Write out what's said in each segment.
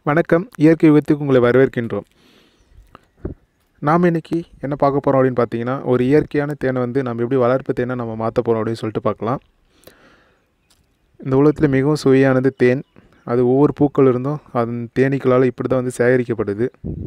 வணக்கம் இயற்கை யுகத்துக்கு உங்களை வரவேற்கின்றோம் நாம் இன்னைக்கு என்ன பார்க்க போகிறோம் அப்படின்னு பார்த்தீங்கன்னா ஒரு இயற்கையான தேனை வந்து நம்ம எப்படி வளர்ப்பு தேனை நம்ம மாற்ற போகிறோம் அப்படின்னு சொல்லிட்டு பார்க்கலாம் இந்த உலகத்தில் மிகவும் சுவையானது தேன் அது ஒவ்வொரு பூக்கள் இருந்தும் அதன் தேனீக்களால் இப்படி தான் வந்து சேகரிக்கப்படுது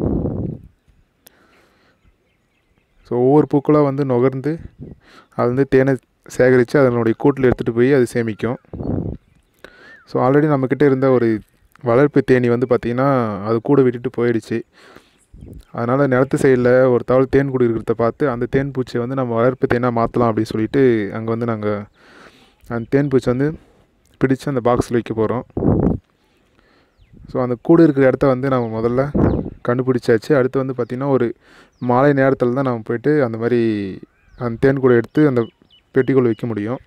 ஸோ ஒவ்வொரு பூக்களாக வந்து நுகர்ந்து அது வந்து தேனை சேகரித்து அதனுடைய கூட்டில் எடுத்துகிட்டு போய் அது சேமிக்கும் ஸோ ஆல்ரெடி நம்மக்கிட்ட இருந்த ஒரு வளர்ப்பு தேனி வந்து பார்த்திங்கன்னா அது கூட விட்டுட்டு போயிடுச்சு அதனால் நிலத்து சைடில் ஒரு தவள் தேன் கூடு இருக்கிறத பார்த்து அந்த தேன் பூச்சியை வந்து நம்ம வளர்ப்பு தேனாக மாற்றலாம் அப்படின்னு சொல்லிட்டு அங்கே வந்து நாங்கள் அந்த தேன் பூச்சி வந்து பிடிச்சு அந்த பாக்ஸில் வைக்க போகிறோம் ஸோ அந்த கூடு இருக்கிற இடத்த வந்து நம்ம முதல்ல கண்டுபிடிச்சாச்சு அடுத்து வந்து பார்த்திங்கன்னா ஒரு மாலை நேரத்தில் தான் நம்ம போயிட்டு அந்த மாதிரி அந்த தேன் கூடை எடுத்து அந்த பெட்டிக்குள்ளே வைக்க முடியும்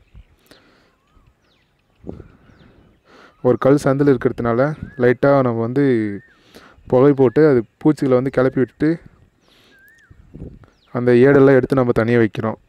ஒரு கல் சந்தில் இருக்கிறதுனால லைட்டாக நம்ம வந்து புகை போட்டு அது பூச்சிகளை வந்து கிளப்பி விட்டுட்டு அந்த ஏடெல்லாம் எடுத்து நம்ம தனியாக வைக்கிறோம்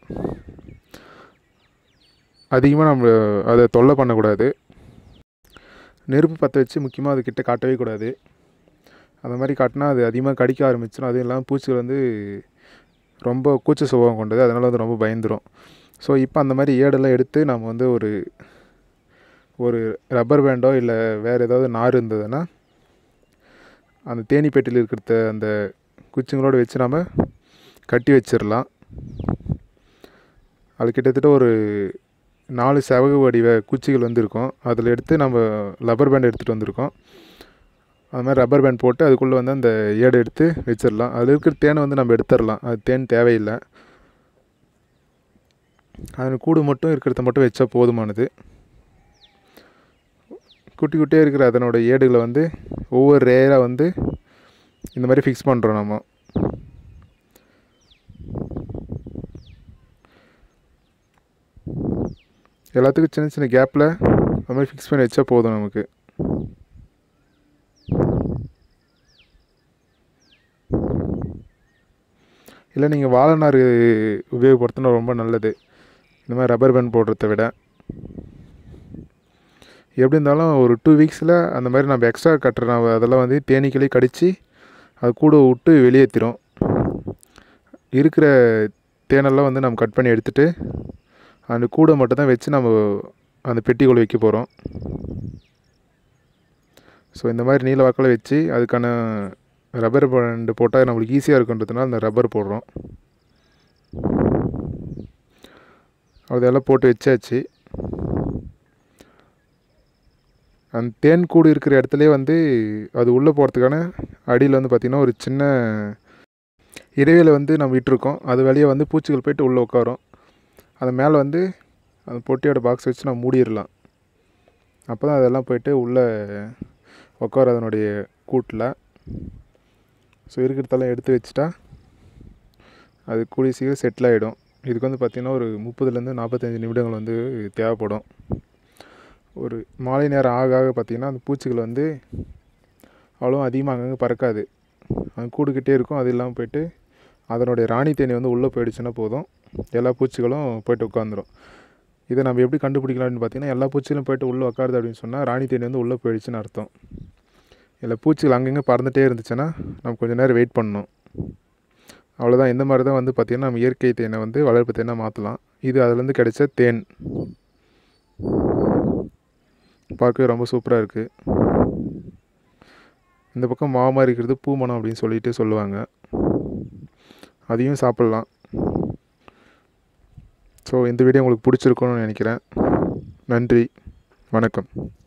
அதிகமாக நம்ம அதை தொல்லை பண்ணக்கூடாது நெருப்பு பற்ற வச்சு முக்கியமாக அதுக்கிட்ட காட்டவே கூடாது அந்த மாதிரி காட்டினா அது அதிகமாக கடிக்க ஆரம்பிச்சிடும் அதுவும் இல்லாமல் பூச்சிகள் வந்து ரொம்ப கூச்ச சுபாவம் கொண்டது அதனால் வந்து ரொம்ப பயந்துடும் ஸோ இப்போ அந்த மாதிரி ஏடெல்லாம் எடுத்து நம்ம வந்து ஒரு ஒரு ரப்பர் பேண்டோ இல்லை வேறு ஏதாவது நார் இருந்ததுன்னா அந்த தேனி பெட்டியில் இருக்கிறத அந்த குச்சிங்களோடு வச்சு நாம் கட்டி வச்சிடலாம் அது கிட்டத்தட்ட ஒரு நாலு செவகு வடிவ குச்சிகள் வந்து இருக்கும் அதில் எடுத்து நம்ம ரப்பர் பேண்ட் எடுத்துகிட்டு வந்திருக்கோம் அது மாதிரி ரப்பர் பேண்ட் போட்டு அதுக்குள்ளே வந்து அந்த ஏடை எடுத்து வச்சிடலாம் அதில் இருக்கிற தேனை வந்து நம்ம எடுத்துடலாம் அது தேன் தேவையில்லை அதில் கூடு மட்டும் இருக்கிறத மட்டும் வச்சா போதுமானது குட்டி குட்டியாக இருக்கிற அதனோட ஏடுகளை வந்து ஒவ்வொரு ரேராக வந்து இந்த மாதிரி ஃபிக்ஸ் பண்ணுறோம் நம்ம எல்லாத்துக்கும் சின்ன சின்ன கேப்பில் அந்த மாதிரி ஃபிக்ஸ் பண்ணி வச்சா போதும் நமக்கு இல்லை நீங்கள் வாழைநார் உபயோகப்படுத்தினா ரொம்ப நல்லது இந்த மாதிரி ரப்பர் பேண்ட் போடுறத விட எப்படி இருந்தாலும் ஒரு டூ வீக்ஸில் அந்த மாதிரி நம்ம எக்ஸ்ட்ரா கட்டுற அதெல்லாம் வந்து தேனீக்களே கடித்து அது கூட விட்டு வெளியேற்றிடும் இருக்கிற தேனெல்லாம் வந்து நம்ம கட் பண்ணி எடுத்துகிட்டு அந்த கூடை மட்டும் தான் வச்சு நம்ம அந்த பெட்டிக்குள்ளே வைக்க போகிறோம் ஸோ இந்த மாதிரி நீல வாக்கில் வச்சு அதுக்கான ரப்பர் பேண்டு போட்டால் நம்மளுக்கு ஈஸியாக இருக்குன்றதுனால அந்த ரப்பர் போடுறோம் அதெல்லாம் போட்டு வச்சாச்சு அந்த தேன் கூடு இருக்கிற இடத்துலே வந்து அது உள்ளே போகிறதுக்கான அடியில் வந்து பார்த்திங்கன்னா ஒரு சின்ன இடைவேளை வந்து நம்ம விட்டுருக்கோம் அது வெளியே வந்து பூச்சிகள் போயிட்டு உள்ளே உட்காரும் அது மேலே வந்து அந்த பொட்டியோட பாக்ஸ் வச்சு நம்ம மூடிடலாம் அப்போ தான் அதெல்லாம் போயிட்டு உள்ளே உட்கார அதனுடைய கூட்டில் ஸோ இருக்கிறதெல்லாம் எடுத்து வச்சுட்டா அது கூடிய சீக்கிரம் செட்டில் ஆகிடும் இதுக்கு வந்து பார்த்திங்கன்னா ஒரு முப்பதுலேருந்து நாற்பத்தஞ்சு நிமிடங்கள் வந்து தேவைப்படும் ஒரு மாலை நேரம் ஆக ஆக பார்த்திங்கன்னா அந்த பூச்சிகள் வந்து அவ்வளோ அதிகமாக அங்கங்கே பறக்காது அது கூடுக்கிட்டே இருக்கும் அது இல்லாமல் போயிட்டு அதனுடைய ராணி தேனி வந்து உள்ளே போயிடுச்சுன்னா போதும் எல்லா பூச்சிகளும் போயிட்டு உட்காந்துரும் இதை நம்ம எப்படி கண்டுபிடிக்கலாம்னு பார்த்தீங்கன்னா எல்லா பூச்சிகளும் போயிட்டு உள்ளே உட்காருது அப்படின்னு சொன்னால் ராணி தேனி வந்து உள்ளே போயிடுச்சுன்னு அர்த்தம் இல்லை பூச்சிகள் அங்கங்கே பறந்துகிட்டே இருந்துச்சுன்னா நம்ம கொஞ்சம் நேரம் வெயிட் பண்ணணும் அவ்வளோதான் இந்த மாதிரி தான் வந்து பார்த்திங்கன்னா நம்ம இயற்கை தேனை வந்து வளர்ப்பு தேனை மாற்றலாம் இது அதுலேருந்து கிடைச்ச தேன் பார்க்கவே ரொம்ப சூப்பராக இருக்குது இந்த பக்கம் மாவு மாதிரி இருக்கிறது பூ மனம் அப்படின்னு சொல்லிட்டு சொல்லுவாங்க அதையும் சாப்பிட்லாம் ஸோ இந்த வீடியோ உங்களுக்கு பிடிச்சிருக்கும்னு நினைக்கிறேன் நன்றி வணக்கம்